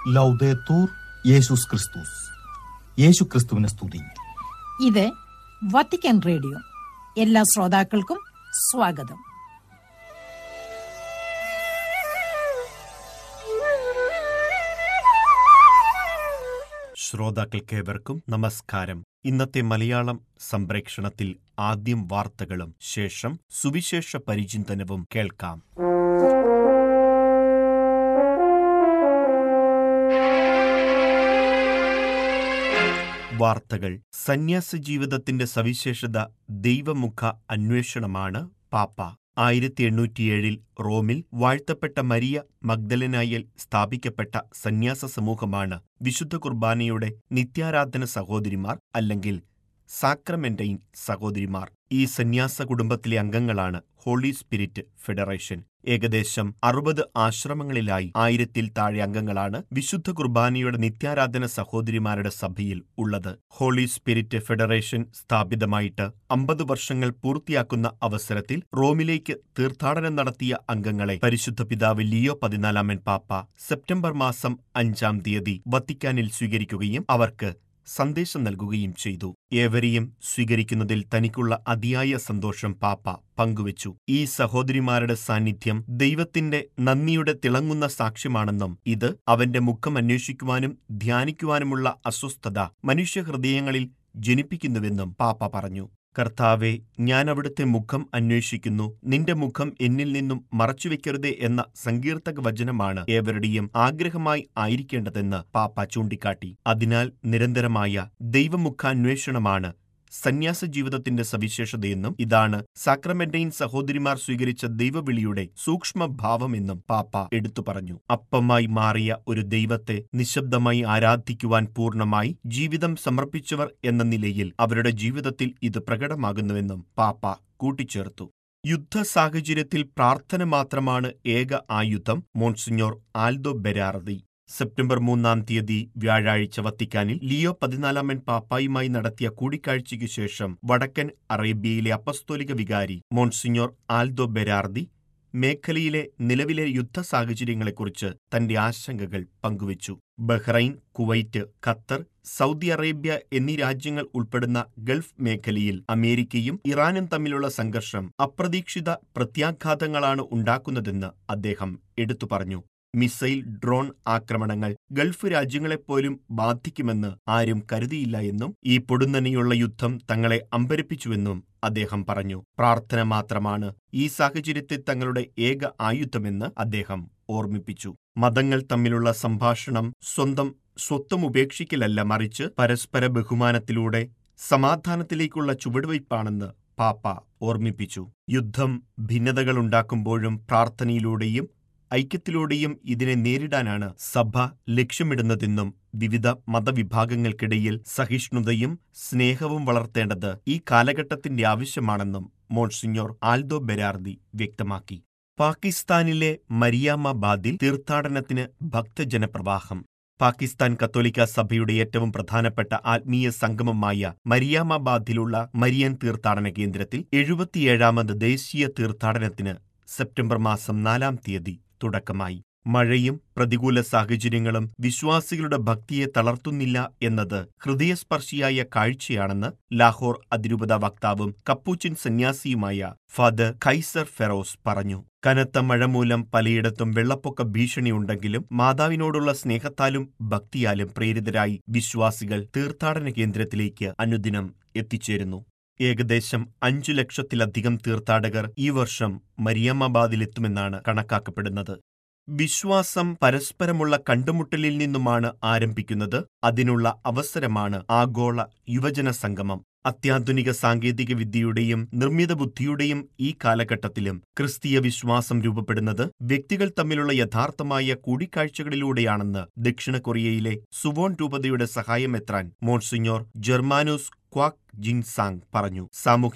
ലൗദേത്തൂർ യേശുസ് ക്രിസ്തുസ് യേശു ക്രിസ്തുവിനെ സ്തുതി ഇത് വത്തിക്കാൻ റേഡിയോ എല്ലാ ശ്രോതാക്കൾക്കും സ്വാഗതം ശ്രോതാക്കൾക്കേവർക്കും നമസ്കാരം ഇന്നത്തെ മലയാളം സംപ്രേക്ഷണത്തിൽ ആദ്യം വാർത്തകളും ശേഷം സുവിശേഷ പരിചിന്തനവും കേൾക്കാം വാർത്തകൾ സന്യാസ ജീവിതത്തിന്റെ സവിശേഷത ദൈവമുഖ അന്വേഷണമാണ് പാപ്പ ആയിരത്തി എണ്ണൂറ്റിയേഴിൽ റോമിൽ വാഴ്ത്തപ്പെട്ട മരിയ മഗ്ദലനായൽ സ്ഥാപിക്കപ്പെട്ട സന്യാസ സമൂഹമാണ് വിശുദ്ധ കുർബാനയുടെ നിത്യാരാധന സഹോദരിമാർ അല്ലെങ്കിൽ സാക്രമെന്റൈൻ സഹോദരിമാർ ഈ സന്യാസ കുടുംബത്തിലെ അംഗങ്ങളാണ് ഹോളി സ്പിരിറ്റ് ഫെഡറേഷൻ ഏകദേശം അറുപത് ആശ്രമങ്ങളിലായി ആയിരത്തിൽ താഴെ അംഗങ്ങളാണ് വിശുദ്ധ കുർബാനയുടെ നിത്യാരാധന സഹോദരിമാരുടെ സഭയിൽ ഉള്ളത് ഹോളി സ്പിരിറ്റ് ഫെഡറേഷൻ സ്ഥാപിതമായിട്ട് അമ്പത് വർഷങ്ങൾ പൂർത്തിയാക്കുന്ന അവസരത്തിൽ റോമിലേക്ക് തീർത്ഥാടനം നടത്തിയ അംഗങ്ങളെ പരിശുദ്ധ പിതാവ് ലിയോ പതിനാലാമൻ പാപ്പ സെപ്റ്റംബർ മാസം അഞ്ചാം തീയതി വത്തിക്കാനിൽ സ്വീകരിക്കുകയും അവർക്ക് സന്ദേശം നൽകുകയും ചെയ്തു ഏവരെയും സ്വീകരിക്കുന്നതിൽ തനിക്കുള്ള അതിയായ സന്തോഷം പാപ്പ പങ്കുവച്ചു ഈ സഹോദരിമാരുടെ സാന്നിധ്യം ദൈവത്തിന്റെ നന്ദിയുടെ തിളങ്ങുന്ന സാക്ഷ്യമാണെന്നും ഇത് അവന്റെ മുഖം അന്വേഷിക്കുവാനും ധ്യാനിക്കുവാനുമുള്ള അസ്വസ്ഥത മനുഷ്യഹൃദയങ്ങളിൽ ജനിപ്പിക്കുന്നുവെന്നും പാപ്പ പറഞ്ഞു കർത്താവെ ഞാൻ അവിടുത്തെ മുഖം അന്വേഷിക്കുന്നു നിന്റെ മുഖം എന്നിൽ നിന്നും മറച്ചുവെക്കരുതേ എന്ന സങ്കീർത്തക വചനമാണ് ഏവരുടെയും ആഗ്രഹമായി ആയിരിക്കേണ്ടതെന്ന് പാപ്പ ചൂണ്ടിക്കാട്ടി അതിനാൽ നിരന്തരമായ ദൈവമുഖാന്വേഷണമാണ് സന്യാസ ജീവിതത്തിന്റെ സവിശേഷതയെന്നും ഇതാണ് സാക്രമെന്റൈൻ സഹോദരിമാർ സ്വീകരിച്ച ദൈവവിളിയുടെ സൂക്ഷ്മഭാവമെന്നും പാപ്പ എടുത്തു പറഞ്ഞു അപ്പമായി മാറിയ ഒരു ദൈവത്തെ നിശബ്ദമായി ആരാധിക്കുവാൻ പൂർണ്ണമായി ജീവിതം സമർപ്പിച്ചവർ എന്ന നിലയിൽ അവരുടെ ജീവിതത്തിൽ ഇത് പ്രകടമാകുന്നുവെന്നും പാപ്പ കൂട്ടിച്ചേർത്തു യുദ്ധ സാഹചര്യത്തിൽ പ്രാർത്ഥന മാത്രമാണ് ഏക ആയുധം മോൺസിഞ്ഞോർ ആൽദോ ബെരാറതി സെപ്റ്റംബർ മൂന്നാം തീയതി വ്യാഴാഴ്ച വത്തിക്കാനിൽ ലിയോ പതിനാലാമൻ പാപ്പായുമായി നടത്തിയ കൂടിക്കാഴ്ചയ്ക്ക് ശേഷം വടക്കൻ അറേബ്യയിലെ അപ്പസ്തോലിക വികാരി മോൺസിഞ്ഞോർ ആൽദോ ബെരാർദി മേഖലയിലെ നിലവിലെ യുദ്ധ സാഹചര്യങ്ങളെക്കുറിച്ച് തന്റെ ആശങ്കകൾ പങ്കുവച്ചു Bahrain Kuwait Qatar Saudi Arabia എന്നീ രാജ്യങ്ങൾ ഉൾപ്പെടുന്ന ഗൾഫ് മേഖലയിൽ അമേരിക്കയും ഇറാനും തമ്മിലുള്ള സംഘർഷം അപ്രതീക്ഷിത പ്രത്യാഘാതങ്ങളാണ് ഉണ്ടാക്കുന്നതെന്ന് അദ്ദേഹം എടുത്തു പറഞ്ഞു മിസൈൽ ഡ്രോൺ ആക്രമണങ്ങൾ ഗൾഫ് രാജ്യങ്ങളെപ്പോലും ബാധിക്കുമെന്ന് ആരും കരുതിയില്ല എന്നും ഈ പൊടുന്നനെയുള്ള യുദ്ധം തങ്ങളെ അമ്പരപ്പിച്ചുവെന്നും അദ്ദേഹം പറഞ്ഞു പ്രാർത്ഥന മാത്രമാണ് ഈ സാഹചര്യത്തിൽ തങ്ങളുടെ ഏക ആയുധമെന്ന് അദ്ദേഹം ഓർമ്മിപ്പിച്ചു മതങ്ങൾ തമ്മിലുള്ള സംഭാഷണം സ്വന്തം സ്വത്വം ഉപേക്ഷിക്കലല്ല മറിച്ച് പരസ്പര ബഹുമാനത്തിലൂടെ സമാധാനത്തിലേക്കുള്ള ചുവടുവയ്പ്പാണെന്ന് പാപ്പ ഓർമ്മിപ്പിച്ചു യുദ്ധം ഭിന്നതകളുണ്ടാക്കുമ്പോഴും പ്രാർത്ഥനയിലൂടെയും ഐക്യത്തിലൂടെയും ഇതിനെ നേരിടാനാണ് സഭ ലക്ഷ്യമിടുന്നതെന്നും വിവിധ മതവിഭാഗങ്ങൾക്കിടയിൽ സഹിഷ്ണുതയും സ്നേഹവും വളർത്തേണ്ടത് ഈ കാലഘട്ടത്തിന്റെ ആവശ്യമാണെന്നും മോൺസിഞ്ഞോർ ആൽദോ ബെരാർദി വ്യക്തമാക്കി പാകിസ്ഥാനിലെ മരിയാമാബാദിൽ തീർത്ഥാടനത്തിന് ഭക്തജനപ്രവാഹം പാകിസ്ഥാൻ കത്തോലിക്ക സഭയുടെ ഏറ്റവും പ്രധാനപ്പെട്ട ആത്മീയ സംഗമമായ മരിയാമാബാദിലുള്ള മരിയൻ തീർത്ഥാടന കേന്ദ്രത്തിൽ എഴുപത്തിയേഴാമത് ദേശീയ തീർത്ഥാടനത്തിന് സെപ്റ്റംബർ മാസം നാലാം തീയതി തുടക്കമായി മഴയും പ്രതികൂല സാഹചര്യങ്ങളും വിശ്വാസികളുടെ ഭക്തിയെ തളർത്തുന്നില്ല എന്നത് ഹൃദയസ്പർശിയായ കാഴ്ചയാണെന്ന് ലാഹോർ അതിരൂപത വക്താവും കപ്പൂച്ചിൻ സന്യാസിയുമായ ഫാദർ ഖൈസർ ഫെറോസ് പറഞ്ഞു കനത്ത മഴ മൂലം പലയിടത്തും വെള്ളപ്പൊക്ക ഭീഷണിയുണ്ടെങ്കിലും മാതാവിനോടുള്ള സ്നേഹത്താലും ഭക്തിയാലും പ്രേരിതരായി വിശ്വാസികൾ തീർത്ഥാടന കേന്ദ്രത്തിലേക്ക് അനുദിനം എത്തിച്ചേരുന്നു ഏകദേശം അഞ്ചു ലക്ഷത്തിലധികം തീർത്ഥാടകർ ഈ വർഷം മരിയമ്മാബാദിലെത്തുമെന്നാണ് കണക്കാക്കപ്പെടുന്നത് വിശ്വാസം പരസ്പരമുള്ള കണ്ടുമുട്ടലിൽ നിന്നുമാണ് ആരംഭിക്കുന്നത് അതിനുള്ള അവസരമാണ് ആഗോള യുവജന സംഗമം അത്യാധുനിക സാങ്കേതിക വിദ്യയുടെയും നിർമ്മിത ബുദ്ധിയുടെയും ഈ കാലഘട്ടത്തിലും ക്രിസ്തീയ വിശ്വാസം രൂപപ്പെടുന്നത് വ്യക്തികൾ തമ്മിലുള്ള യഥാർത്ഥമായ കൂടിക്കാഴ്ചകളിലൂടെയാണെന്ന് ദക്ഷിണ കൊറിയയിലെ സുവോൺ രൂപതയുടെ സഹായമെത്രാൻ മോൺസിഞ്ഞോർ ജെർമാനോസ് ക്വാക് ജിൻസാങ് പറഞ്ഞു സാമൂഹ്യ